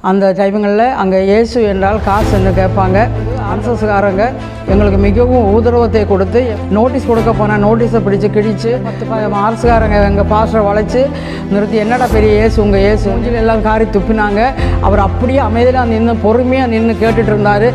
அந்த டைமுங்களில் அங்கே இயேசு என்றால் காசுன்னு கேட்பாங்க ஆர்எஸ்எஸ்காரங்க எங்களுக்கு மிகவும் ஊதரவத்தை கொடுத்து நோட்டீஸ் கொடுக்க போனால் நோட்டீஸை பிடிச்சு கிழிச்சு பத்து ஆர்எஸ்காரங்க எங்கள் பாஸ்டரை வளைச்சு நிறுத்தி என்னடா பெரிய இயேசு உங்கள் இயேசு மூஞ்சில எல்லாம் காரி துப்பினாங்க அவர் அப்படியே அமைதியாக நின்று பொறுமையாக நின்று கேட்டுட்டு இருந்தார்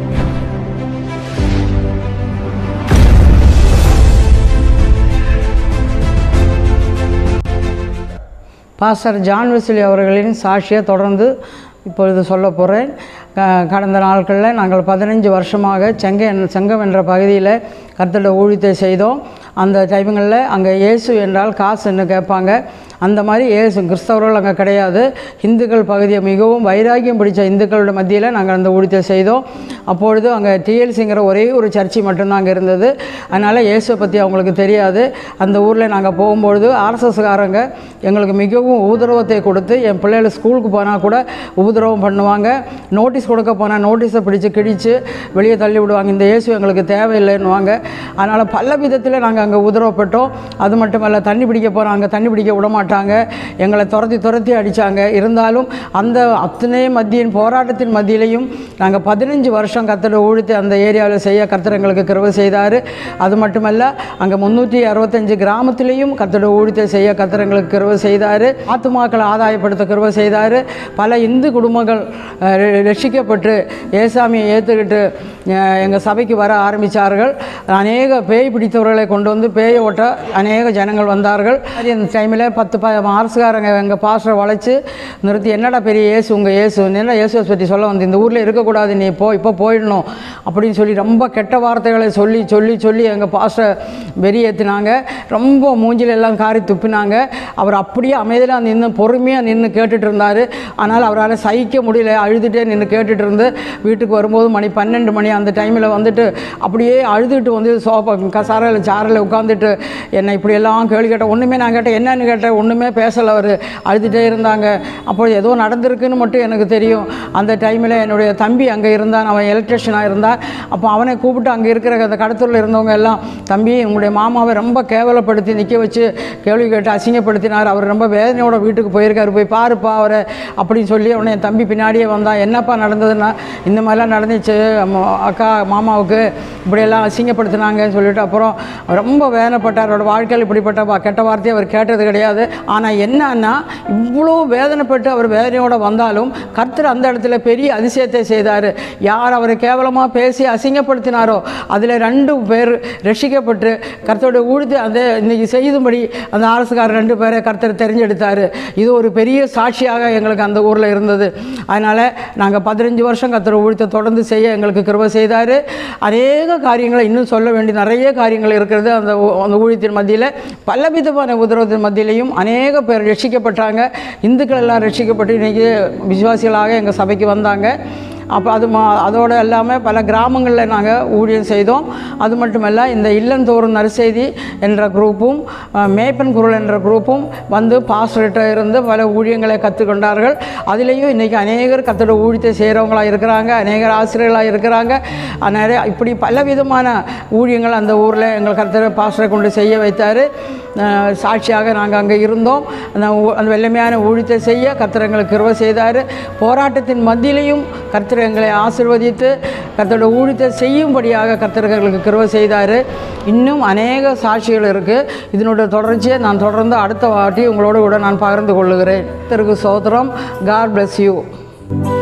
பாஸ்டர் ஜான் வெஸ்லி அவர்களின் சாட்சியை தொடர்ந்து இப்பொழுது சொல்ல போகிறேன் க- கடந்த நாட்களில் நாங்கள் பதினஞ்சு வருஷமாக செங்க செங்கம் என்ற பகுதியில் கர்த்தரோட ஊழியத்தை செய்தோம் அந்த டைமுங்களில் அங்கே இயேசு என்றால் காசுன்னு கேட்பாங்க அந்த மாதிரி இயேசு கிறிஸ்தவர்கள் அங்கே கிடையாது இந்துக்கள் பகுதியை மிகவும் வைராக்கியம் பிடிச்ச இந்துக்களோட மத்தியில் நாங்கள் அந்த ஊழியத்தை செய்தோம் அப்பொழுது அங்கே டிஎல்சிங்கிற ஒரே ஒரு சர்ச்சி மட்டும்தான் அங்கே இருந்தது அதனால் இயேசுவை பற்றி அவங்களுக்கு தெரியாது அந்த ஊரில் நாங்கள் போகும்பொழுது ஆர்எஸ்எஸ்காரங்க எங்களுக்கு மிகவும் ஊதரவத்தை கொடுத்து என் பிள்ளைகள் ஸ்கூலுக்கு போனால் கூட உபதிரவம் பண்ணுவாங்க நோட்டீஸ் கொடுக்க போனால் நோட்டீஸை பிடிச்சு கிழிச்சு வெளியே தள்ளி விடுவாங்க இந்த இயேசு எங்களுக்கு தேவையில்லைன்னுவாங்க அதனால் பல விதத்தில் நாங்கள் அங்கே உதரவப்பட்டோம் அது மட்டும் இல்ல தண்ணி பிடிக்க போகிறோம் அங்கே தண்ணி பிடிக்க விட மாட்டாங்க எங்களை துரத்தி துரத்தி அடித்தாங்க இருந்தாலும் அந்த அத்தனை மத்தியின் போராட்டத்தின் மத்தியிலையும் நாங்கள் பதினஞ்சு வருஷம் கத்தரை ஊழித்து அந்த ஏரியாவில் செய்ய கர்த்தர் எங்களுக்கு கிருபை செய்தார் அது மட்டுமல்ல அங்கே முந்நூற்றி அறுபத்தஞ்சு கிராமத்திலையும் கத்தோட ஊழித்தை செய்ய கர்த்தர் எங்களுக்கு கிருபை செய்தார் ஆத்துமாக்களை ஆதாயப்படுத்த கிருபை செய்தார் பல இந்து குடும்பங்கள் அஹ், ரெ- ரட்சிக்கப்பட்டு ஏசாமியை ஏற்றுக்கிட்டு எங்கள் சபைக்கு வர ஆரம்பித்தார்கள் அநேக பேய் பிடித்தவர்களை கொண்டு வந்து பேயை ஓட்ட அநேக ஜனங்கள் வந்தார்கள் அது அந்த டைமில் பத்து ப அரசுக்காரங்க எங்கள் பாஸ்டரை வளைச்சு நிறுத்தி என்னடா பெரிய இயேசு உங்கள் இயேசு என்ன இயேசுவை பற்றி சொல்ல வந்து இந்த ஊரில் இருக்கக்கூடாது நீ போ இப்போ போயிடணும் அப்படின்னு சொல்லி ரொம்ப கெட்ட வார்த்தைகளை சொல்லி சொல்லி சொல்லி எங்கள் பாஸ்டரை வெறியேற்றினாங்க ரொம்ப மூஞ்சில எல்லாம் காரி துப்பினாங்க அவர் அப்படியே அமைதியாக நின்று பொறுமையாக நின்று கேட்டுட்டு இருந்தார் ஆனால் அவரால் சகிக்க முடியல அழுதுகிட்டே நின்று கேட்டுட்டு இருந்து வீட்டுக்கு வரும்போது மணி பன்னெண்டு மணி அந்த டைமில் வந்துட்டு அப்படியே அழுதுகிட்டு வந்து சோஃபா கசாரில் சாரில் உட்காந்துட்டு என்னை இப்படியெல்லாம் கேள்வி கேட்டேன் ஒன்றுமே நான் கேட்டேன் என்னன்னு கேட்டேன் ஒன்றுமே பேசலை அவர் அழுதுகிட்டே இருந்தாங்க அப்போ ஏதோ நடந்திருக்குன்னு மட்டும் எனக்கு தெரியும் அந்த டைமில் என்னுடைய தம்பி அங்கே இருந்தான் அவன் எலக்ட்ரிஷியனாக இருந்தான் அப்போ அவனை கூப்பிட்டு அங்கே இருக்கிற அந்த கடத்தூரில் இருந்தவங்க எல்லாம் தம்பி உங்களுடைய மாமாவை ரொம்ப கேவலப்படுத்தி நிற்க வச்சு கேள்வி கேட்டு அசிங்கப்படுத்தினார் அவர் ரொம்ப வேதனையோட வீட்டுக்கு போயிருக்காரு போய் பாருப்பா அவரை அப்படின்னு சொல்லி உடனே என் தம்பி பின்னாடியே வந்தான் என்னப்பா நடந்ததுன்னா இந்த மாதிரிலாம் நடந்துச்சு அம்மா- அக்கா மாமாவுக்கு இப்படியெல்லாம் அசிங்கப்படுத்தினாங்கன்னு சொல்லிட்டு அப்புறம் ரொம்ப வேதனைப்பட்டார் அவரோட வாழ்க்கையில் இப்படிப்பட்ட வா- கெட்ட வார்த்தையை அவர் கேட்டது கிடையாது ஆனால் என்னன்னா இவ்வளோ வேதனைப்பட்டு அவர் வேதனையோட வந்தாலும் கர்த்தர் அந்த இடத்துல பெரிய அதிசயத்தை செய்தார் யார் அவரை கேவலமாக பேசி அசிங்கப்படுத்தினாரோ அதில் ரெண்டு பேர் ரட்சிக்கப்பட்டு கர்த்தருடைய ஊழித்து அந்த இன்னைக்கு செய்தும்படி அந்த அரசுக்காரர் ரெண்டு பேரை கர்த்தர் தெரிஞ்செடுத்தார் இது ஒரு பெரிய சாட்சியாக எங்களுக்கு அந்த ஊரில் இருந்தது அதனால் நாங்கள் பதினஞ்சு வருஷம் கர்த்தர் ஊழித்தை தொடர்ந்து செய்ய எங்களுக்கு கிருபை செய்தார் அநேக காரியங்களை இன்னும் சொல்ல வேண்டிய நிறைய காரியங்கள் இருக்கிறது அந்த ஊ- அந்த ஊழியத்தின் மத்தியில் பலவிதமான உதரவத்தின் மத்தியிலையும் அநேக பேர் ரட்சிக்கப்பட்டாங்க இந்துக்கள் எல்லாம் ரட்சிக்கப்பட்டு இன்றைக்கி விசுவாசிகளாக எங்கள் சபைக்கு வந்தாங்க அப்போ அது மா அதோடு இல்லாமல் பல கிராமங்களில் நாங்கள் ஊழியம் செய்தோம் அது மட்டுமல்ல இந்த இல்லந்தோறும் நற்செய்தி என்ற குரூப்பும் அஹ், மேய்ப்பன் குரல் என்ற குரூப்பும் வந்து பாஸ்டர்கிட்ட இருந்து பல ஊழியங்களை கற்றுக்கொண்டார்கள் அதுலேயும் இன்றைக்கி அநேகர் கத்தோட ஊழியத்தை செய்கிறவங்களாக இருக்கிறாங்க அநேகர் ஆசிரியர்களாக இருக்கிறாங்க அஹ், நிறைய இப்படி பல விதமான ஊழியங்கள் அந்த ஊரில் எங்கள் கர்த்தர் பாஸ்டரை கொண்டு செய்ய வைத்தார் அஹ், சாட்சியாக நாங்கள் அங்கே இருந்தோம் அந்த ஊ- அந்த வெள்ளமையான ஊழியத்தை செய்ய கர்த்தர் எங்களுக்கு கிருபை செய்தார் போராட்டத்தின் மத்தியிலையும் கர்த்தர் எங்களை ஆசிர்வதித்து கர்த்தரோட ஊழியத்தை செய்யும்படியாக கர்த்தர் எங்களுக்கு கிருபை செய்தார் இன்னும் அநேக சாட்சிகள் இருக்குது இதனுடைய தொடர்ச்சியை நான் தொடர்ந்து அடுத்த வாட்டி உங்களோட கூட நான் பகிர்ந்து கொள்ளுகிறேன் கர்த்தருக்கு சோத்திரம் காட் bless யூ